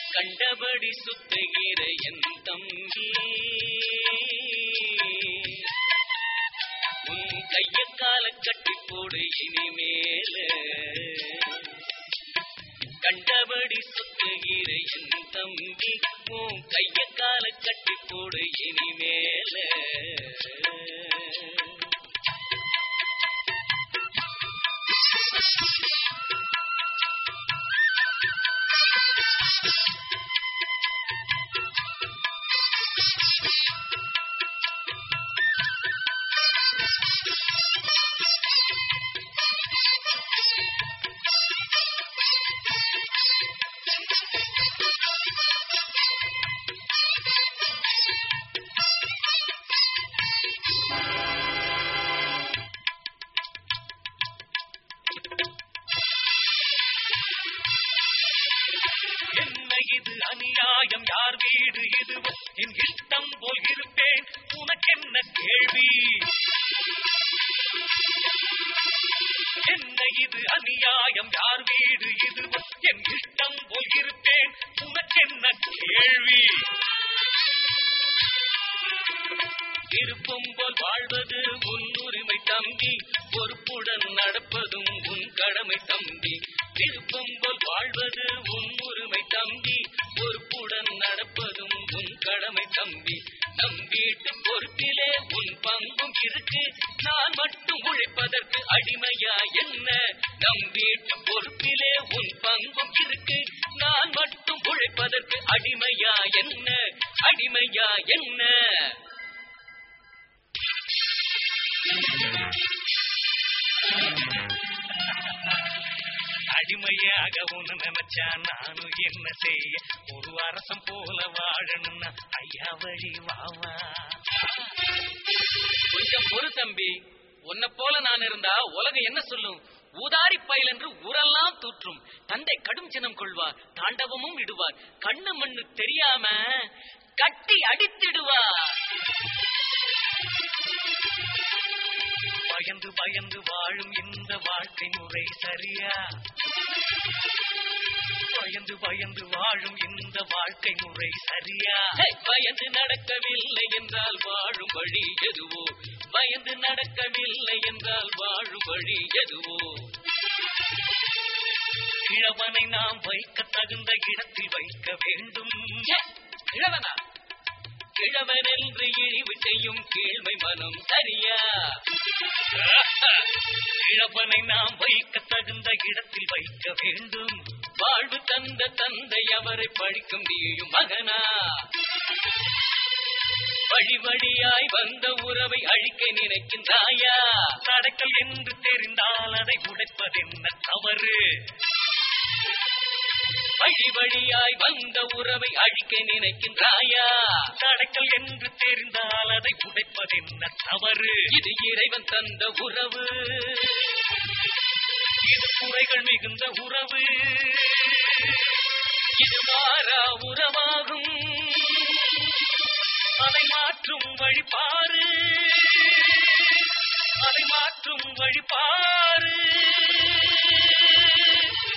கண்டபடி சுத்துகிற என் தம்பி உன் கைய கால கட்டி போடு இனிமேல கண்டபடி சுத்துகிற என் தம்பி உன் கைய கால கட்டி போடு இனிமேல என்ன இது அநியாயம் யார் வீடு இதுவோ என் இஷ்டம் போல் இருப்பேன் உனக்கென்ன கேள்வி என்ன இது அநியாயம் யார் வீடு இதுவோ என் இஷ்டம் போல் இருப்பேன் உனக்கென்ன கேள்வி விருப்பம் போல் வாழ்வது உன் உரிமை தம்பி பொறுப்புடன் நடப்பதும் உன் கடமை தம்பி விருப்பம் போல் வாழ்வது உன் உரிமை தம்பி பொறுப்புடன் நடப்பதும் உன் கடமை தம்பி நம் வீட்டு பொறுப்பிலே உன் பங்கும் இருக்கு நான் மட்டும் உழைப்பதற்கு அடிமையா என்ன நம் வீட்டு பொறுப்பிலே உன் பங்கும் இருக்கு நான் மட்டும் உழைப்பதற்கு அடிமையா என்ன அடிமையா என்ன அடிமையாக உன்னை நினைச்சா நானும் என்ன செய்ய ஒரு அரசம் போல வாழணும்னா ஐயா வழி வாவா கொஞ்சம் பொறு தம்பி உன்னை போல நான் இருந்தா உலகம் என்ன சொல்லும் ஊதாரி பயில் என்று ஊரெல்லாம் தூற்றும் தந்தை கடும் சினம் கொள்வார் தாண்டவமும் இடுவார் கண்ணு மண்ணு தெரியாம கட்டி அடித்திடுவார் பயந்து பயந்து வாழும் இந்த வாழ்க்கை முறை சரியா பயந்து பயந்து வாழும் இந்த வாழ்க்கை முறை சரியா ஹே, பயந்து நடக்கவில்லை என்றால் வாழும் வழி எதுவோ பயந்து நடக்கவில்லை என்றால் வாழும் வழி எதுவோ கிழவனை நாம் வைக்க தகுந்த இடத்தில் வைக்க வேண்டும் ச்சே, கிழவனா கிழவன் என்று இழிவு செய்யும் கீழ்மை மனம் சரியா கிழவனை நாம் வைக்க தகுந்த இடத்தில் வைக்க வேண்டும் வாழ்வு தந்த தந்தை அவரை பழிக்கும் நீயும் மகனா வழி வழியாய் வந்த உறவை அழிக்க நினைக்கின்றாயா நடக்கல் என்று தெரிந்தால் அதை உடைப்பதென்ன தவறு வழி வழியாய் வந்த உறவை அழிக்க நினைக்கின்றாயா நடக்கல் என்று தெரிந்தால் அதை உடைப்பதென்ன தவறு இது இறைவன் தந்த உறவு இது குறைகள் மிகுந்த உறவு இது மாறா உறவாகும் அதை மாற்றும் வழி பாரு அதை மாற்றும் வழி பாரு